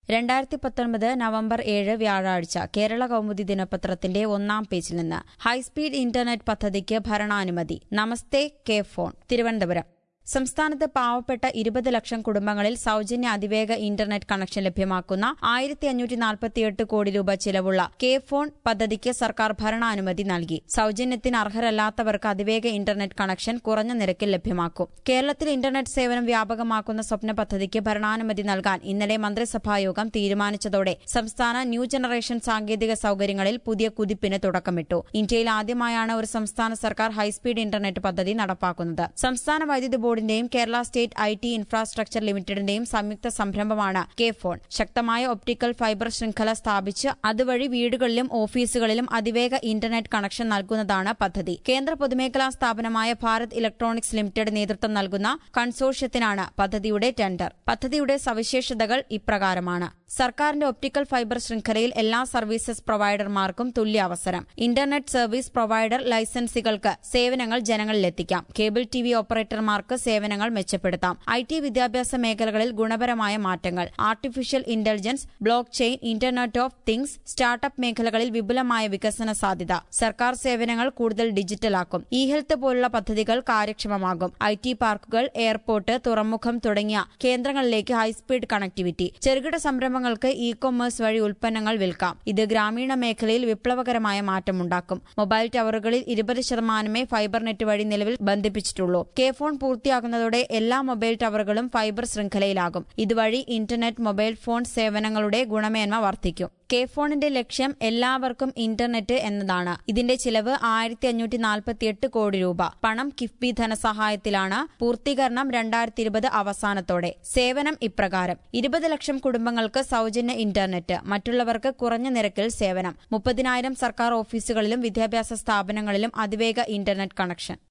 രണ്ടായിരത്തി പത്തൊൻപത് നവംബർ ഏഴ് വ്യാഴാഴ്ച കേരള കൗമുദി ദിനപത്രത്തിന്റെ ഒന്നാം പേജിൽ നിന്ന് ഹൈസ്പീഡ് ഇന്റർനെറ്റ് പദ്ധതിക്ക് ഭരണാനുമതി നമസ്തേ കെ ഫോൺ തിരുവനന്തപുരം സംസ്ഥാനത്ത് പാവപ്പെട്ട ഇരുപത് ലക്ഷം കുടുംബങ്ങളിൽ സൌജന്യ അതിവേഗ ഇന്റർനെറ്റ് കണക്ഷൻ ലഭ്യമാക്കുന്ന ആയിരത്തി അഞ്ഞൂറ്റി നാൽപ്പത്തിയെട്ട് കോടി രൂപ ചിലവുള്ള കെ ഫോൺ പദ്ധതിക്ക് സർക്കാർ ഭരണാനുമതി നൽകി സൌജന്യത്തിന് അർഹരല്ലാത്തവർക്ക് അതിവേഗ ഇന്റർനെറ്റ് കണക്ഷൻ കുറഞ്ഞ നിരക്കിൽ ലഭ്യമാക്കും കേരളത്തിൽ ഇന്റർനെറ്റ് സേവനം വ്യാപകമാക്കുന്ന സ്വപ്ന പദ്ധതിക്ക് ഭരണാനുമതി നൽകാൻ ഇന്നലെ മന്ത്രിസഭായോഗം തീരുമാനിച്ചതോടെ സംസ്ഥാന ന്യൂ ജനറേഷൻ സാങ്കേതിക സൌകര്യങ്ങളിൽ പുതിയ കുതിപ്പിന് തുടക്കമിട്ടു ഇന്ത്യയിൽ ആദ്യമായാണ് ഒരു സംസ്ഥാന സർക്കാർ ഹൈസ്പീഡ് ഇന്റർനെറ്റ് പദ്ധതി നടപ്പാക്കുന്നത് സംസ്ഥാന വൈദ്യുതി ബോർഡിന്റെയും Kerala state I T infrastructure ലിമിറ്റഡിന്റെയും സംയുക്ത സംരംഭമാണ് കെ ഫോൺ ശക്തമായ ഒപ്റ്റിക്കൽ ഫൈബർ ശൃംഖല സ്ഥാപിച്ച് അതുവഴി വീടുകളിലും ഓഫീസുകളിലും അതിവേഗ ഇന്റർനെറ്റ് കണക്ഷൻ നൽകുന്നതാണ് പദ്ധതി കേന്ദ്ര പൊതുമേഖലാ സ്ഥാപനമായ ഭാരത് ഇലക്ട്രോണിക്സ് ലിമിറ്റഡ് നേതൃത്വം നൽകുന്ന കൺസോർഷ്യത്തിനാണ് പദ്ധതിയുടെ ടെൻഡർ പദ്ധതിയുടെ സവിശേഷതകൾ ഇപ്രകാരമാണ് സർക്കാരിന്റെ ഒപ്റ്റിക്കൽ ഫൈബർ ശൃംഖലയിൽ എല്ലാ സർവീസസ് പ്രൊവൈഡർമാർക്കും തുല്യ അവസരം ഇന്റർനെറ്റ് സർവീസ് പ്രൊവൈഡർ ലൈസൻസികൾക്ക് സേവനങ്ങൾ ജനങ്ങളിലെത്തിക്കാം കേബിൾ ടി വി ഓപ്പറേറ്റർമാർക്ക് സേവനങ്ങൾ മെച്ചപ്പെടുത്താം ഐ ടി വിദ്യാഭ്യാസ മേഖലകളിൽ ഗുണപരമായ മാറ്റങ്ങൾ artificial intelligence blockchain internet of things startup മേഖലകളിൽ വിപുലമായ വികസന സാധ്യത സർക്കാർ സേവനങ്ങൾ കൂടുതൽ ഡിജിറ്റലാക്കും ഇ ഹെൽത്ത് പോലുള്ള പദ്ധതികൾ കാര്യക്ഷമമാകും ഐ ടി പാർക്കുകൾ എയർപോർട്ട് തുറമുഖം തുടങ്ങിയ കേന്ദ്രങ്ങളിലേക്ക് ഹൈസ്പീഡ് കണക്ടിവിറ്റി ചെറുകിട സംരംഭങ്ങൾക്ക് ഇ കൊമേഴ്സ് വഴി ഉൽപ്പന്നങ്ങൾ വിൽക്കാം ഇത് ഗ്രാമീണ മേഖലയിൽ വിപ്ലവകരമായ മാറ്റമുണ്ടാക്കും മൊബൈൽ ടവറുകളിൽ ഇരുപത് ശതമാനമേ ഫൈബർ നെറ്റ് വഴി നിലവിൽ ബന്ധിപ്പിച്ചിട്ടുള്ളൂ കെ ഫോൺ പൂർത്തിയാകുന്നതോടെ എല്ലാ മൊബൈൽ ടവറുകളും ഫൈബർ ശൃംഖലയിലാകും ഇതുവഴി ഇന്റർനെറ്റ് മൊബൈൽ ഫോൺ സേവനങ്ങളുടെ ഗുണമേന്മ വർദ്ധിക്കും കെ ഫോണിന്റെ ലക്ഷ്യം എല്ലാവർക്കും ഇന്റർനെറ്റ് എന്നതാണ് ഇതിന്റെ ചിലവ് ആയിരത്തി അഞ്ഞൂറ്റി നാൽപ്പത്തിയെട്ട് കോടി രൂപ പണം കിഫ്ബി ധനസഹായത്തിലാണ് പൂർത്തീകരണം രണ്ടായിരത്തി ഇരുപത് അവസാനത്തോടെ സേവനം ഇപ്രകാരം ഇരുപത് ലക്ഷം കുടുംബങ്ങൾക്ക് സൌജന്യ ഇന്റർനെറ്റ് മറ്റുള്ളവർക്ക് കുറഞ്ഞ നിരക്കിൽ സേവനം മുപ്പതിനായിരം സർക്കാർ ഓഫീസുകളിലും വിദ്യാഭ്യാസ സ്ഥാപനങ്ങളിലും അതിവേഗ ഇന്റർനെറ്റ് കണക്ഷൻ